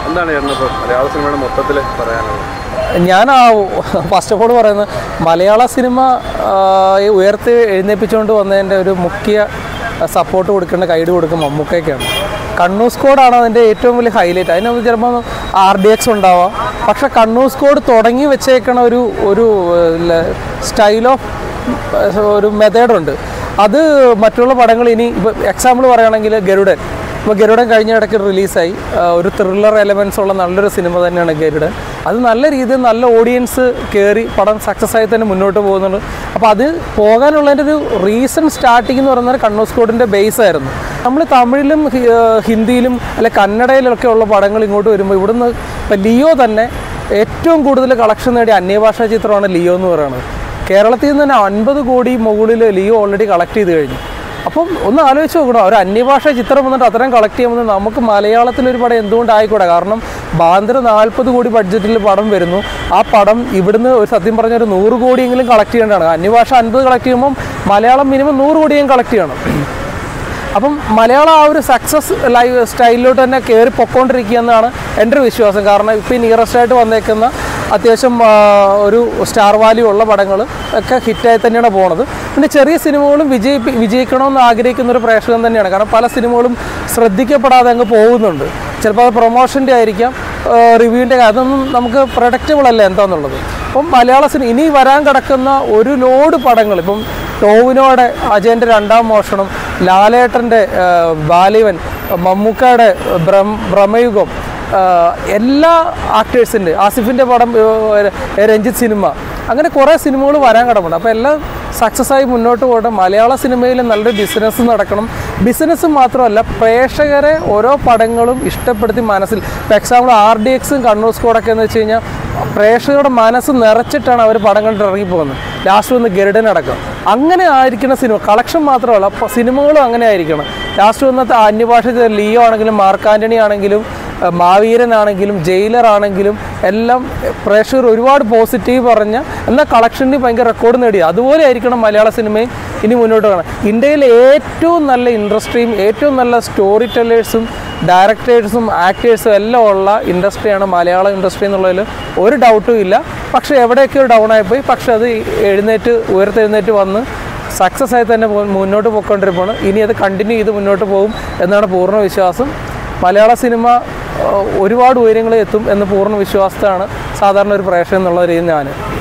എന്താണ് ചേട്ടൻ ഇപ്പോൾ മലയാള സിനിമയുടെ മൊത്തത്തിൽ പറയാനുള്ളത് ഞാൻ ആ ഫസ്റ്റ് ഓഫ് ഓൾ പറയുന്നത് മലയാള സിനിമ ആ, ഈ ഉയർത്തി എഴുന്നേൽപ്പിച്ചുകൊണ്ട് വന്നതിൻ്റെ ഒരു മുഖ്യ സപ്പോർട്ട് കൊടുക്കേണ്ട കൈഡ് കൊടുക്കും മമ്മൂക്കയ്ക്കാണ് കണ്ണൂർ സ്കോഡാണ് അതിൻ്റെ ഏറ്റവും വലിയ ഹൈലൈറ്റ് അതിനകത്ത് ചിലപ്പോൾ ആർ ഡി എക്സ് ഉണ്ടാവാം പക്ഷെ കണ്ണൂർ സ്കോഡ് തുടങ്ങി വെച്ചേക്കണ ഒരു ഒരു സ്റ്റൈൽ ഓഫ് ഒരു മെത്തേഡുണ്ട് അത് മറ്റുള്ള പടങ്ങൾ ഇനി ഇപ്പോൾ എക്സാമ്പിൾ പറയുകയാണെങ്കിൽ ഗരുഡൻ ഇപ്പോൾ ഗരുഡൻ കഴിഞ്ഞ ഇടയ്ക്ക് റിലീസായി ആ, ഒരു ത്രില്ലർ എലമെൻസ് ഉള്ള നല്ലൊരു സിനിമ തന്നെയാണ് ഗരുഡൻ അത് നല്ല രീതിയിൽ നല്ല ഓഡിയൻസ് കയറി പടം സക്സസ് ആയി തന്നെ മുന്നോട്ട് പോകുന്നുണ്ട് അപ്പോൾ അത് പോകാനുള്ളതിൻ്റെ ഒരു റീസൺ സ്റ്റാർട്ടിംഗ് എന്ന് പറയുന്നത് കണ്ണൂർ സ്കോഡിൻ്റെ ബേസ് ആയിരുന്നു നമ്മൾ തമിഴിലും ഹി- ആ, ഹിന്ദിയിലും അല്ലെ കന്നഡയിലൊക്കെ ഉള്ള പടങ്ങൾ ഇങ്ങോട്ട് വരുമ്പോൾ ഇവിടുന്ന് ഇപ്പോൾ ലിയോ തന്നെ ഏറ്റവും കൂടുതൽ കളക്ഷൻ നേടിയ അന്യഭാഷാ ചിത്രമാണ് ലിയോ എന്ന് പറയുന്നത് കേരളത്തിൽ നിന്ന് തന്നെ അൻപത് കോടി മുകളിൽ ലിയോ ഓൾറെഡി കളക്ട് ചെയ്ത് കഴിഞ്ഞു അപ്പം ഒന്ന് ആലോചിച്ച് നോക്കണം ഒരു അന്യഭാഷ ചിത്രം വന്നിട്ട് അത്രയും കളക്ട് ചെയ്യുമ്പോൾ നമുക്ക് മലയാളത്തിൽ ഒരു പടം എന്തുകൊണ്ട് ആയിക്കൂടെ കാരണം ബാന്ദ്ര നാൽപ്പത് കോടി ബഡ്ജറ്റിൽ പടം വരുന്നു ആ പടം ഇവിടുന്ന് ഒരു സത്യം പറഞ്ഞ ഒരു നൂറ് കോടിയെങ്കിലും കളക്ട് ചെയ്യേണ്ടതാണ് അന്യഭാഷ അൻപത് കളക്ട് ചെയ്യുമ്പം മലയാളം മിനിമം നൂറ് കോടിയും കളക്ട് ചെയ്യണം അപ്പം മലയാളം ആ ഒരു സക്സസ് ലൈഫ് സ്റ്റൈലിലോട്ട് തന്നെ കയറി പൊക്കോണ്ടിരിക്കുക എന്നാണ് എൻ്റെ ഒരു വിശ്വാസം കാരണം ഇപ്പോൾ ഈ നിയറസ്റ്റ് ആയിട്ട് വന്നേക്കുന്ന അത്യാവശ്യം ആ, ഒരു സ്റ്റാർ വാല്യൂ ഉള്ള പടങ്ങൾ ഒക്കെ ഹിറ്റായി തന്നെയാണ് പോണത് പിന്നെ ചെറിയ സിനിമകളും വിജയിപ്പി വിജയിക്കണമെന്ന് ആഗ്രഹിക്കുന്ന ഒരു പ്രേക്ഷകൻ തന്നെയാണ് കാരണം പല സിനിമകളും ശ്രദ്ധിക്കപ്പെടാതെ അങ്ങ് പോകുന്നുണ്ട് ചിലപ്പോൾ അത് പ്രൊമോഷൻ്റെ ആയിരിക്കാം റിവ്യൂവിൻ്റെ അതൊന്നും നമുക്ക് പ്രൊഡക്റ്റബിൾ അല്ല എന്താണെന്നുള്ളത് അപ്പം മലയാള സിനിമ ഇനി വരാൻ കിടക്കുന്ന ഒരു ലോഡ് പടങ്ങൾ ഇപ്പം ടോവിനോടെ അജയൻ്റെ രണ്ടാം മോഷണം ലാലേട്ടൻ്റെ ആ, ബാലിവൻ മമ്മൂക്കയുടെ ബ്രഹ്മ ഭ്രമയുഗം ആ, എല്ലാ ആക്ടേഴ്സിൻ്റെ ആസിഫിൻ്റെ പടം ആ, രഞ്ജിത്ത് സിനിമ അങ്ങനെ കുറേ സിനിമകൾ വരാൻ കിടപ്പുണ്ട് അപ്പോൾ എല്ലാം സക്സസ് ആയി മുന്നോട്ട് പോകട്ടെ മലയാള സിനിമയിൽ നല്ലൊരു ബിസിനസ് നടക്കണം ബിസിനസ് മാത്രമല്ല പ്രേക്ഷകരെ ഓരോ പടങ്ങളും ഇഷ്ടപ്പെടുത്തി മനസ്സിൽ ഇപ്പോൾ എക്സാമ്പിൾ ആർ ഡി എക്സും കണ്ണൂർ സ്കോഡൊക്കെ എന്ന് വെച്ച് കഴിഞ്ഞാൽ പ്രേക്ഷകരുടെ മനസ്സ് നിറച്ചിട്ടാണ് അവർ പടം കണ്ടിട്ട് ഇറങ്ങിപ്പോകുന്നത് ലാസ്റ്റ് വന്ന് ഗരുഡൻ അടക്കം അങ്ങനെ ആയിരിക്കുന്ന സിനിമ കളക്ഷൻ മാത്രമല്ല അപ്പോൾ സിനിമകളും അങ്ങനെ ആയിരിക്കണം ലാസ്റ്റ് വന്നത്തെ അന്യഭാഷ ലിയോ ആണെങ്കിലും മാർക്ക് ആൻ്റണി ആണെങ്കിലും ഏഹ് മാവീരനാണെങ്കിലും ജയിലർ ആണെങ്കിലും എല്ലാം പ്രേക്ഷകർ ഒരുപാട് പോസിറ്റീവ് പറഞ്ഞ എന്നാൽ കളക്ഷനിൽ ഭയങ്കര റെക്കോർഡ് നേടി അതുപോലെ ആയിരിക്കണം മലയാള സിനിമയും ഇനി മുന്നോട്ട് കാണാൻ ഇന്ത്യയിലെ ഏറ്റവും നല്ല ഇൻഡസ്ട്രിയും ഏറ്റവും നല്ല സ്റ്റോറി ടെല്ലേഴ്സും ഡയറക്ടേഴ്സും ആക്ടേഴ്സും എല്ലാം ഉള്ള ഇൻഡസ്ട്രിയാണ് മലയാളം ഇൻഡസ്ട്രി എന്നുള്ളതിൽ ഒരു ഡൗട്ടും ഇല്ല പക്ഷേ എവിടെയൊക്കെയോ ഡൗൺ ആയിപ്പോയി പക്ഷേ അത് എഴുന്നേറ്റ് ഉയർത്തെഴുന്നേറ്റ് വന്ന് സക്സസ് ആയി തന്നെ പോ- മുന്നോട്ട് പോയിക്കൊണ്ടിരിക്കുകയാണ് ഇനി അത് കണ്ടിന്യൂ ചെയ്ത് മുന്നോട്ട് പോകും എന്നാണ് പൂർണ്ണ വിശ്വാസം മലയാള സിനിമ ആ, ഒരുപാട് ഉയരങ്ങളിൽ എത്തും എന്ന് പൂർണ്ണ വിശ്വാസത്താണ് സാധാരണ ഒരു പ്രേക്ഷകൻ എന്നുള്ള രീതിയിൽ ഞാൻ